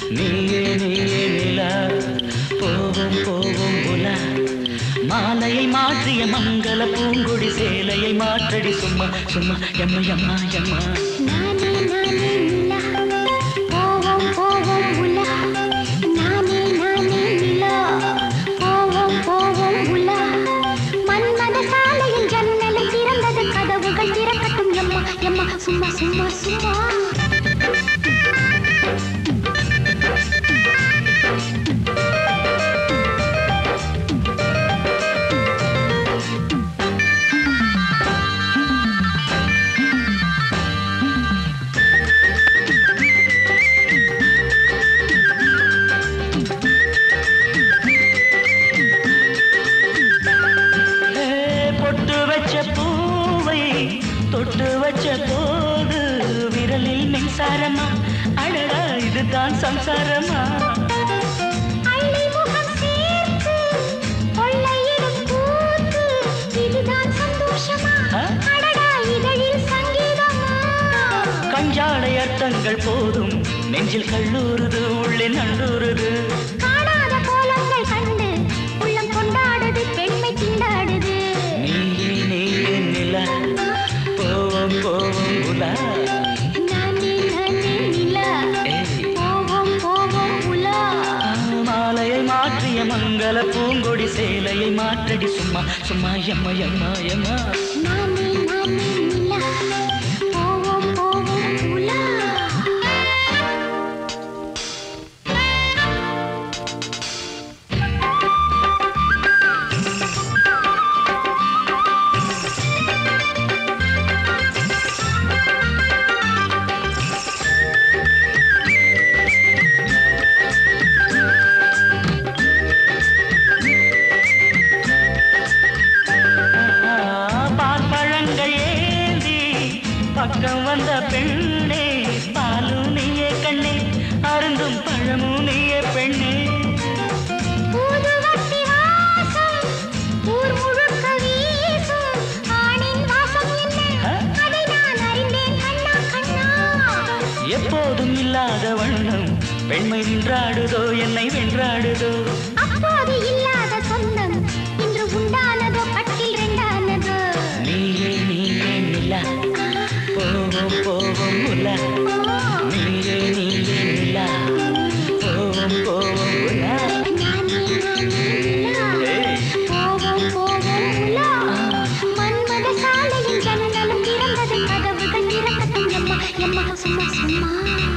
நீயே நீயே நிலா போவோம் போவோம் உலா மாலையை மாற்றிய மங்கள பூங்கொடி சேலையை மாற்றடி சும்மா சும்மா எம்மா எம்மா எம்மா நானே நானே நிலா போவோம் போவோம் உலா நானே நானே நிலா போவோம் போவோம் உலா மன்மத சாலையில் ஜன்னலை திறந்தது கதவுகள் திறக்கட்டும் எம்மா எம்மா சும்மா சும்மா சும்மா ஏ, பொட்டு வச்ச பூவை தொட்டு வச்ச போது விரலில் மின்சாரமா அடடா இதுதான் சம்சாரமா அள்ளி முகம் சேர்த்து கொள்ளையிடும் கூத்து இதுதான் சந்தோஷமா ஆ? அடடா இதழில் சங்கீதமா கஞ்சாடை அர்த்தங்கள் போதும் நெஞ்சில் கல்லூருது உள்ளே நண்டூருது காணாத கோலங்கள் கண்டு உள்ளம் கொண்டாடுது பெண்மை திண்டாடுது நீயே நீயே நிலா போவோம் போவோம் உலா நானே நானே நிலா ஏய். போவோம் போவோம் உலா மாலையை மாற்றிய மங்கள பூங்கொடி சேலையை மாற்றடி சும்மா சும்மா எம்மா எம்மா எம்மா நானே நானே நிலா போவோம் போவோம் உலா பால் பழங்கள் ஏந்தி பக்கம் வந்த பெண்ணே பாலும் நீயே கண்ணே அருந்தும் பழமும் நீயே பெண்ணே ஊதுவத்தி வாசம் ஊர் முழுக்க வீசும் ஆணின் வாசம் என்ன ஆ? அதை நான் அறிந்தேன் கண்ணா கண்ணா எப்போதும் இல்லாத வண்ணம் பெண்மை நின்றாடுதோ என்னை வென்றாடுதோ அப்போது இல்லாத சொந்தம் இன்று உண்டானதோ கட்டில் ரெண்டானதோ நீயே நீயே நிலா போவோம் போவோம் உலா நீயே நீயே நிலா போவோம் போவோம் உலா நானே நானே நிலா ஏய். போவோம் போவோம் உலா மன்மத சாலையின் ஜன்னலும் திறந்தது கதவுகள் திறக்கட்டும் எம்மா எம்மா சும்மா சும்மா